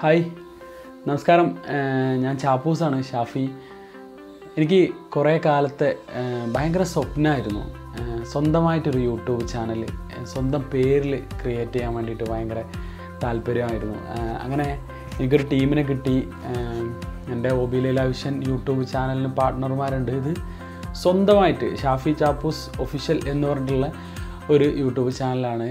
hi നമസ്കാരം ഏഹ് ഞാൻ ചാപ്പൂസാണ് ഷാഫി എനിക്ക് കുറേ കാലത്തെ ഏഹ് ഭയങ്കര സ്വപ്നമായിരുന്നു ഏഹ് സ്വന്തമായിട്ടൊരു യൂട്യൂബ് ചാനൽ സ്വന്തം പേരിൽ ക്രിയേറ്റ് ചെയ്യാൻ വേണ്ടിയിട്ട് ഭയങ്കര താല്പര്യമായിരുന്നു ഏഹ് അങ്ങനെ എനിക്കൊരു ടീമിനെ കിട്ടി ഏഹ് എൻ്റെ ഒബിലീല വിഷൻ യൂട്യൂബ് ചാനലിന് പാർട്ട്ണർമാരുണ്ട് ഇത് സ്വന്തമായിട്ട് ഷാഫി ചാപ്പൂസ് ഒഫീഷ്യൽ എന്ന് പറഞ്ഞിട്ടുള്ള ഒരു യൂട്യൂബ് ചാനലാണ്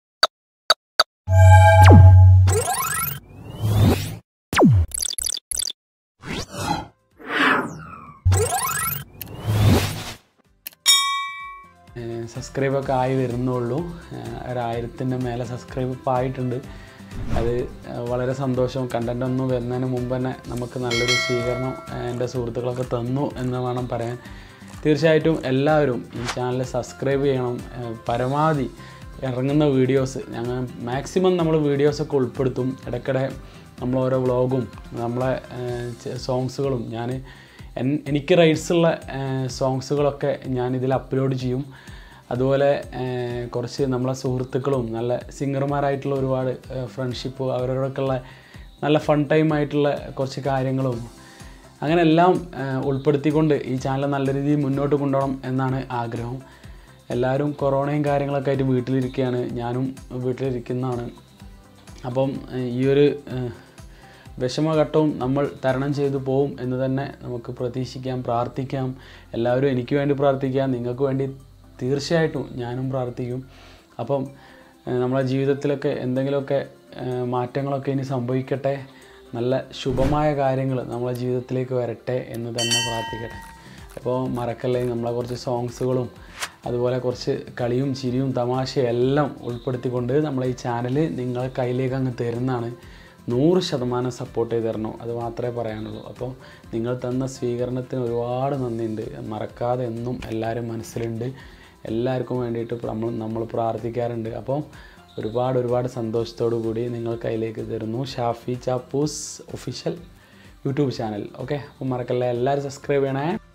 സബ്സ്ക്രൈബൊക്കെ ആയി വരുന്നുള്ളൂ ഏഹ് ഒരായിരത്തിൻ്റെ മേലെ സബ്സ്ക്രൈബ് ഇപ്പോൾ ആയിട്ടുണ്ട് അത് ഏഹ് വളരെ സന്തോഷം കണ്ടൻ്റ് ഒന്നും വരുന്നതിന് മുമ്പ് തന്നെ നമുക്ക് നല്ലൊരു സ്വീകരണം ഏഹ് എൻ്റെ സുഹൃത്തുക്കളൊക്കെ തന്നു എന്ന് വേണം പറയാൻ തീർച്ചയായിട്ടും എല്ലാവരും ഈ ചാനൽ സബ്സ്ക്രൈബ് ചെയ്യണം ഏഹ് പരമാവധി ഇറങ്ങുന്ന വീഡിയോസ് ഞങ്ങൾ മാക്സിമം നമ്മൾ വീഡിയോസൊക്കെ ഉൾപ്പെടുത്തും ഇടയ്ക്കിടെ നമ്മൾ ഓരോ വ്ളോഗും നമ്മളെ സോങ്സുകളും ഞാൻ എൻ- എനിക്ക് റൈറ്റ്സ് ഉള്ള സോങ്സുകളൊക്കെ ഞാൻ ഇതിൽ അപ്ലോഡ് ചെയ്യും അതുപോലെ ഏഹ്, കുറച്ച് നമ്മളെ സുഹൃത്തുക്കളും നല്ല സിംഗർമാരായിട്ടുള്ള ഒരുപാട് ഫ്രണ്ട്ഷിപ്പ് അവരോടൊക്കെയുള്ള നല്ല ഫൺ ടൈം ആയിട്ടുള്ള കുറച്ച് കാര്യങ്ങളും അങ്ങനെ എല്ലാം ഏഹ്, ഉൾപ്പെടുത്തിക്കൊണ്ട് ഈ ചാനൽ നല്ല രീതിയിൽ മുന്നോട്ട് കൊണ്ടുപോകണം എന്നാണ് ആഗ്രഹം എല്ലാവരും കൊറോണയും കാര്യങ്ങളൊക്കെ ആയിട്ട് വീട്ടിലിരിക്കുകയാണ് ഞാനും വീട്ടിലിരിക്കുന്നതാണ് അപ്പം ഏഹ്, ഈ ഒരു ഏഹ്, വിഷമഘട്ടവും നമ്മൾ തരണം ചെയ്തു പോവും എന്ന് തന്നെ നമുക്ക് പ്രതീക്ഷിക്കാം പ്രാർത്ഥിക്കാം എല്ലാവരും എനിക്ക് വേണ്ടി പ്രാർത്ഥിക്കാം നിങ്ങൾക്ക് വേണ്ടി തീർച്ചയായിട്ടും ഞാനും പ്രാർത്ഥിക്കും അപ്പം ഏഹ്, നമ്മളെ ജീവിതത്തിലൊക്കെ എന്തെങ്കിലുമൊക്കെ ഏഹ്, മാറ്റങ്ങളൊക്കെ ഇനി സംഭവിക്കട്ടെ നല്ല ശുഭമായ കാര്യങ്ങൾ നമ്മളെ ജീവിതത്തിലേക്ക് വരട്ടെ എന്ന് തന്നെ പ്രാർത്ഥിക്കട്ടെ അപ്പോൾ മറക്കല്ലേ നമ്മളെ കുറച്ച് സോങ്സുകളും അതുപോലെ കുറച്ച് കളിയും ചിരിയും തമാശയും എല്ലാം ഉൾപ്പെടുത്തിക്കൊണ്ട് നമ്മളെ ഈ ചാനൽ നിങ്ങളെ കയ്യിലേക്ക് അങ്ങ് തരുന്നതാണ് നൂറ് ശതമാനം സപ്പോർട്ട് ചെയ്ത് തരണം അത് മാത്രമേ പറയാനുള്ളൂ അപ്പോൾ നിങ്ങൾ തന്ന സ്വീകരണത്തിന് ഒരുപാട് നന്ദിയുണ്ട് മറക്കാതെ എന്നും എല്ലാവരും മനസ്സിലുണ്ട് എല്ലാവർക്കും വേണ്ടിയിട്ട് നമ്മൾ നമ്മൾ പ്രാർത്ഥിക്കാറുണ്ട് അപ്പോൾ ഒരുപാട് ഒരുപാട് സന്തോഷത്തോടു കൂടി നിങ്ങൾ കയ്യിലേക്ക് തരുന്നു Shafi Chappus official YouTube channel okay അപ്പോൾ മറക്കല്ല എല്ലാവരും സബ്സ്ക്രൈബ് ചെയ്യണേ